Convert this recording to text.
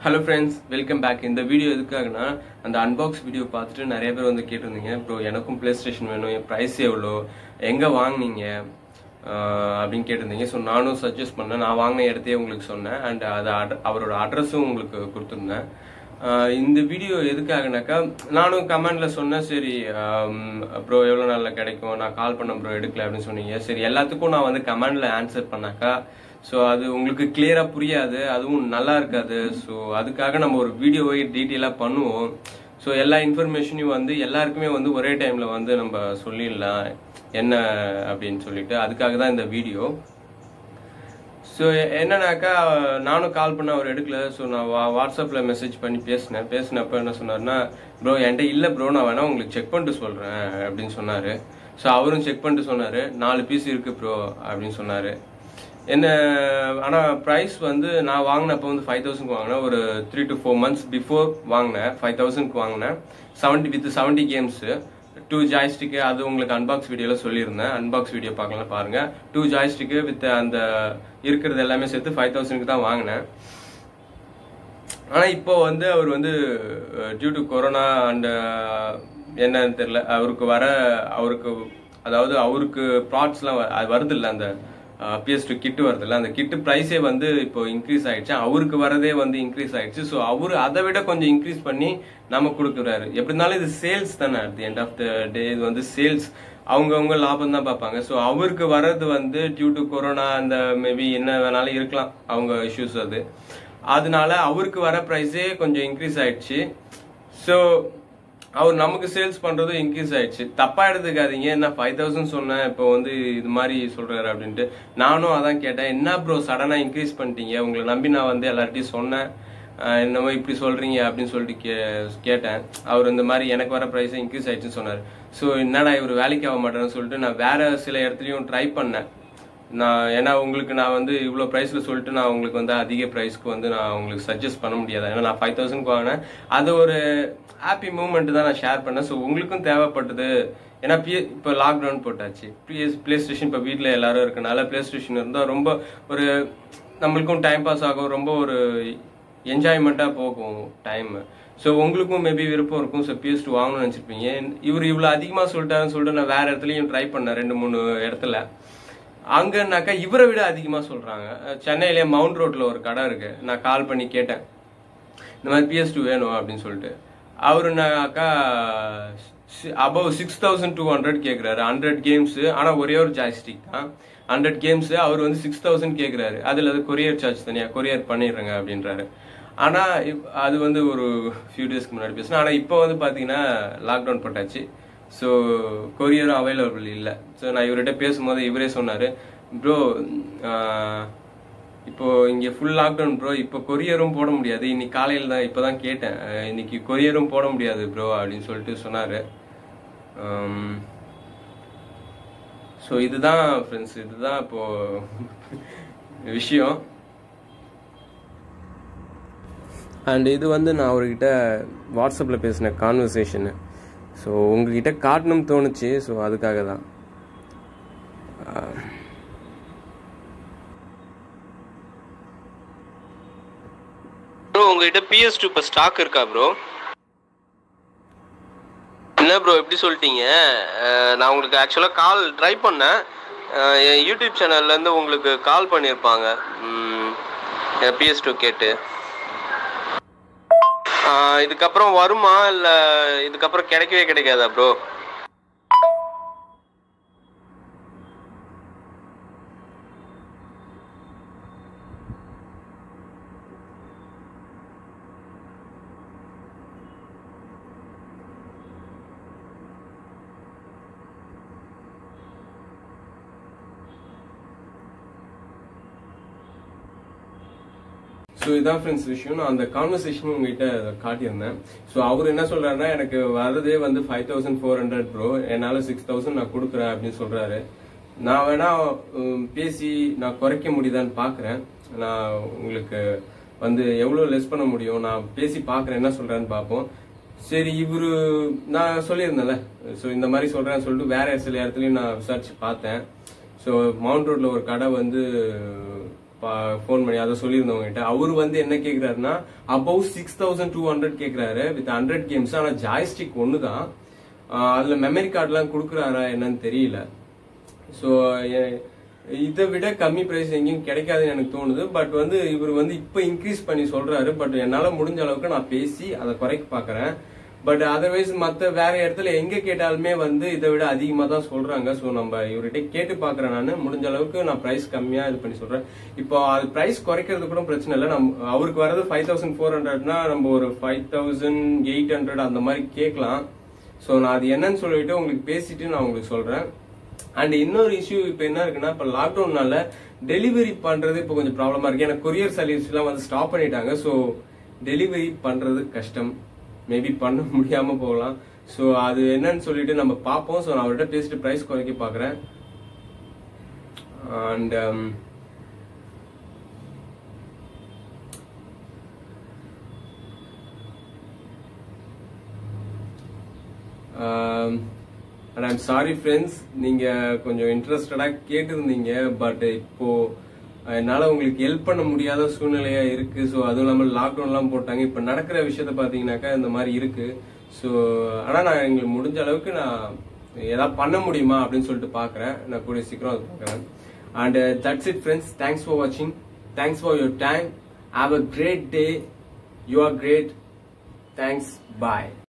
hello friends welcome back இந்த video எதுக்காகனா அந்த அன்பாக்ஸ் வீடியோ பார்த்துட்டு நிறைய பேர் வந்து கேட்டிருந்தீங்க ப்ரோ எனக்கும் ப்ளே ஸ்டேஷன் வேணும் என் ப்ரைஸ் எவ்வளோ எங்கே வாங்குனீங்க ஆஹ் அப்படின்னு கேட்டிருந்தீங்க ஸோ நானும் சஜஸ்ட் பண்ணேன் நான் வாங்கின இடத்தையே உங்களுக்கு சொன்னேன் அண்ட் அது அட்ர- அவரோட அட்ரஸும் உங்களுக்கு கொடுத்துருந்தேன் ஆஹ் இந்த வீடியோ எதுக்காகனாக்கா நானும் கமெண்ட்ல சொன்னேன் சரி ப்ரோ எவ்வளோ நாளில் கிடைக்கும் நான் கால் பண்ண ப்ரோ எடுக்கல அப்படின்னு சொன்னீங்க சரி எல்லாத்துக்கும் நான் வந்து கமெண்ட்ல ஆன்சர் பண்ணாக்கா ஸோ அது உங்களுக்கு கிளியரா புரியாது அதுவும் நல்லா இருக்காது ஸோ அதுக்காக நம்ம ஒரு வீடியோவை டீட்டெயிலாக பண்ணுவோம் ஸோ எல்லா இன்ஃபர்மேஷனையும் வந்து எல்லாருக்குமே வந்து ஒரே டைம்ல வந்து நம்ம சொல்லிடலாம் என்ன அப்படின்னு சொல்லிட்டு அதுக்காக தான் இந்த வீடியோ ஸோ என்னன்னாக்கா நானும் கால் பண்ண அவர் எடுக்கல ஸோ நான் வா வாட்ஸ்அப்பில் மெசேஜ் பண்ணி பேசினேன் பேசினப்ப என்ன சொன்னார்னா ப்ரோ என்கிட்ட இல்லை ப்ரோ நான் வேணா உங்களுக்கு செக் பண்ணிட்டு சொல்கிறேன் அப்படின்னு சொன்னார் ஸோ அவரும் செக் பண்ணிட்டு சொன்னார் நாலு பீஸ் இருக்கு ப்ரோ அப்படின்னு சொன்னார் என்ன ஆனால் ப்ரைஸ் வந்து நான் வாங்கினப்போ வந்து ஃபைவ் தௌசண்ட்க்கு வாங்கினேன் ஒரு three to four months before வாங்கினேன் ஃபைவ் தௌசண்ட்க்கு வாங்கினேன் seventy with seventy games two joystick அது உங்களுக்கு அன்பாக்ஸ் வீடியோல சொல்லியிருந்தேன் அன்பாக்ஸ் வீடியோ பார்க்கலாம் பாருங்க டூ ஜாய்ஸ்டிக்கு வித் அந்த இருக்கிறது எல்லாமே சேர்த்து ஃபைவ் தௌசண்ட்க்கு தான் வாங்கினேன் ஆனா இப்போ வந்து அவர் வந்து டியூ டு கொரோனா அண்ட் என்னன்னு தெரியல அவருக்கு வர அவருக்கு அதாவது அவருக்கு ப்ராட்ஸ்லாம் வருது இல்லை அந்த பிஎஸ் டூ கிட்டு வருது இல்லை அந்த கிட்டு ப்ரைஸே வந்து இப்போ இன்க்ரீஸ் ஆயிடுச்சு அவருக்கு வரதே வந்து இன்க்ரீஸ் ஆயிடுச்சு ஸோ அவர் அதை விட கொஞ்சம் இன்க்ரீஸ் பண்ணி நம்ம கொடுக்குறாரு எப்படி இருந்தாலும் இது சேல்ஸ் தானே at the end of the day இது வந்து சேல்ஸ் அவங்கவுங்க லாபம் தான் பார்ப்பாங்க ஸோ அவருக்கு வர்றது வந்து டியூ டு கொரோனா அந்த மேபி என்ன வேணாலும் இருக்கலாம் அவங்க இஷ்யூஸ் அது அதனால அவருக்கு வர ப்ரைஸே கொஞ்சம் இன்க்ரீஸ் ஆயிடுச்சு ஸோ அவர் நமக்கு சேல்ஸ் பண்றதும் இன்க்ரீஸ் ஆயிடுச்சு தப்பா எடுத்துக்காதீங்க என்ன ஃபைவ் தௌசண்ட் சொன்னேன் இப்போ வந்து இது மாதிரி சொல்றாரு அப்படின்ட்டு நானும் அதான் கேட்டேன் என்ன ப்ரோ சடனா இன்க்ரீஸ் பண்ணிட்டீங்க உங்களை நம்பி நான் வந்து எல்லார்ட்டையும் சொன்னேன் ஆஹ் என்னமோ இப்படி சொல்றீங்க அப்படின்னு சொல்லிட்டு கே கேட்டேன் அவர் இந்த மாதிரி எனக்கு வர ப்ரைஸ் இன்க்ரீஸ் ஆயிடுச்சுன்னு சொன்னார் ஸோ என்னடா இவர் வேலைக்கு ஆக மாட்டேன்னு சொல்லிட்டு நான் வேற சில இடத்துலயும் ட்ரை பண்ணேன் நான் ஏன்னா உங்களுக்கு நான் வந்து இவ்வளோ ப்ரைஸில் சொல்லிட்டு நான் உங்களுக்கு வந்து அதிக ப்ரைஸ்க்கு வந்து நான் உங்களுக்கு சஜஸ்ட் பண்ண முடியாது ஏன்னா நான் ஃபைவ் தௌசண்ட்க்கு வாங்கினேன் அது ஒரு ஹாப்பி மூமெண்ட் தான் நான் ஷேர் பண்ணேன் ஸோ உங்களுக்கும் தேவைப்பட்டது ஏன்னா பி இப்போ லாக்டவுன் போட்டாச்சு பிஎஸ் பிளே ஸ்டேஷன் இப்போ வீட்டில் எல்லாரும் இருக்கனால பிளே ஸ்டேஷன் இருந்தால் ரொம்ப ஒரு நம்மளுக்கும் டைம் பாஸ் ஆகும் ரொம்ப ஒரு என்ஜாய்மெண்ட்டாக போகும் டைம் ஸோ உங்களுக்கும் மேபி விருப்பம் இருக்கும் ஸோ பிஎஸ் டூ வாங்கணும்னு நினச்சிருப்பீங்க இவர் இவ்வளோ அதிகமாக சொல்லிட்டாருன்னு சொல்லிட்டு நான் வேற இடத்துலையும் ட்ரை பண்ணேன் ரெண்டு மூணு இடத்துல அங்கன்னாக்கா இவரை விட அதிகமா சொல்றாங்க அஹ் சென்னையிலே மவுண்ட் ரோட்ல ஒரு கடை இருக்கு நான் கால் பண்ணி கேட்டேன் இந்த மாதிரி பிஎஸ் டூ வேணும் அப்படின்னு சொல்லிட்டு அவருனாக்கா above six thousand two hundred கேட்குறாரு ஹண்ட்ரட் கேம்ஸ் ஆனால் ஒரே ஒரு ஜாய்ஸ்டிக் தான் ஹண்ட்ரட் கேம்ஸ் அவர் வந்து சிக்ஸ் தௌசண்ட் கேட்குறாரு அதில் அது கொரியர் சார்ஜ் தனியாக கொரியர் பண்ணிடுறேங்க அப்படின்றாரு ஆனால் அது வந்து ஒரு ஃபியூ டேஸ்க்கு முன்னாடி பேசினேன் ஆனால் இப்போ வந்து பார்த்தீங்கன்னா லாக்டவுன் போட்டாச்சு ஸோ கொரியரும் அவைலபிள் இல்லை ஸோ நான் இவர்கிட்ட பேசும்போது இவரே சொன்னார் ப்ரோ இப்போ இங்கே ஃபுல் லாக்டவுன் ப்ரோ இப்போ கொரியரும் போட முடியாது இன்னைக்கு காலையில் தான் இப்போ தான் கேட்டேன் அஹ் இன்னைக்கு கொரியரும் போட முடியாது ப்ரோ அப்படின்னு சொல்லிட்டு சொன்னார் ஸோ இதுதான் ஃப்ரெண்ட்ஸ் இதுதான் இப்போ விஷயம் அண்ட் இது வந்து நான் அவர்கிட்ட வாட்ஸ்அப்பில் பேசின கான்வர்சேஷனு ஸோ உங்ககிட்ட காட்டணும்னு தோணுச்சு ஸோ அதுக்காக தான் ப்ரோ உங்ககிட்ட பிஎஸ் டூ இப்போ ஸ்டாக் இருக்கா ப்ரோ என்ன ப்ரோ எப்படி சொல்லிட்டீங்க அஹ் நான் உங்களுக்கு ஆக்சுவலாக கால் ட்ரை பண்ணேன் அஹ் என் யூடியூப் சேனல்லேருந்து உங்களுக்கு கால் பண்ணியிருப்பாங்க பிஎஸ் டூ கேட்டு ஆஹ் இதுக்கப்புறம் வருமா இல்ல இதுக்கப்புறம் கிடைக்கவே கிடைக்காதா ப்ரோ ஸோ இதான் ஃப்ரெண்ட்ஸ் விஷயம் நான் அந்த கான்வர்சேஷனும் உங்ககிட்ட காட்டியிருந்தேன் ஸோ அவர் என்ன சொல்றாருன்னா எனக்கு வரதே வந்து five thousand four hundred bro என்னால் சிக்ஸ் தௌசண்ட் நான் கொடுக்குறேன் அப்படின்னு சொல்றாரு நான் வேணா உம், பேசி நான் குறைக்க முடியுதான்னு பார்க்குறேன் நான் உங்களுக்கு வந்து எவ்வளோ லெஸ் பண்ண முடியும் நான் பேசி பார்க்குறேன் என்ன சொல்றேன்னு பார்ப்போம் சரி இவரு நான் சொல்லியிருந்தேன்ல ஸோ இந்த மாதிரி சொல்றேன்னு சொல்லிட்டு வேற சில இடத்துலயும் நான் விசாரிச்சு பார்த்தேன் ஸோ மவுண்ட் ரோட்ல ஒரு கடை வந்து ஃபோன் பண்ணி அதை சொல்லியிருந்தவங்க கிட்ட அவர் வந்து என்ன கேக்குறாருன்னா above six thousand two hundred கேக்குறாரு வித் ஹண்ட்ரட் கேம்ஸ் ஆனா ஜாய்ஸ்டிக் ஒன்று தான் அதுல மெமரி கார்டுலாம் கொடுக்குறாரா என்னன்னு தெரியல ஸோ இதை விட கம்மி பிரைஸ் எங்கேயும் கிடைக்காதுன்னு எனக்கு தோணுது பட் வந்து இவர் வந்து இப்போ இன்க்ரீஸ் பண்ணி சொல்றாரு பட் என்னால் முடிஞ்ச அளவுக்கு நான் பேசி அதை குறைக்க பார்க்குறேன் பட் அதர்வைஸ் மற்ற வேற இடத்துல எங்க கேட்டாலுமே வந்து இதை விட அதிகமாக தான் சொல்றாங்க ஸோ நம்ம இவர்கிட்ட கேட்டு பார்க்குறேன் நான் முடிஞ்ச அளவுக்கு நான் ப்ரைஸ் கம்மியாக இது பண்ணி சொல்றேன் இப்போ அது ப்ரைஸ் குறைக்கிறது கூட பிரச்சனை இல்லை நம்ம அவருக்கு வரது ஃபைவ் தௌசண்ட் ஃபோர் ஹண்ட்ரட்னா நம்ம ஒரு ஃபைவ் தௌசண்ட் எயிட் ஹண்ட்ரட் அந்த மாதிரி கேட்கலாம் ஸோ நான் அது என்னன்னு சொல்லிட்டு உங்களுக்கு பேசிட்டு நான் உங்களுக்கு சொல்றேன் அண்ட் இன்னொரு இஷ்யூ இப்போ என்ன இருக்குன்னா இப்போ லாக்டவுன்னால டெலிவரி பண்றது இப்போ கொஞ்சம் ப்ராப்ளமா இருக்கு ஏன்னா கொரியர் சர்வீஸ் எல்லாம் வந்து ஸ்டாப் பண்ணிட்டாங்க ஸோ டெலிவரி பண்றது கஷ்டம் மேபி பண்ண முடியாம போகலாம் ஸோ அது என்னன்னு சொல்லிட்டு நம்ம பார்ப்போம் ஸோ நான் அவர்கிட்ட பேசிட்டு ப்ரைஸ் குறைக்க பார்க்குறேன் and and I'm sorry friends நீங்க கொஞ்சம் இன்ட்ரெஸ்டடா கேட்டிருந்தீங்க பட் இப்போ என்னால உங்களுக்கு ஹெல்ப் பண்ண முடியாத சூழ்நிலையா இருக்கு ஸோ அதுவும் இல்லாமல் லாக்டவுன்லாம் போட்டாங்க இப்போ நடக்கிற விஷயத்த பாத்தீங்கன்னாக்கா இந்த மாதிரி இருக்கு ஸோ ஆனா நான் எங்களுக்கு முடிஞ்ச அளவுக்கு நான் ஏதாவது பண்ண முடியுமா அப்படின்னு சொல்லிட்டு பாக்குறேன் நான் கூடிய சீக்கிரம் அது பாக்குறேன் and that's it friends thanks for வாட்சிங் thanks for your time have a great day you are great thanks bye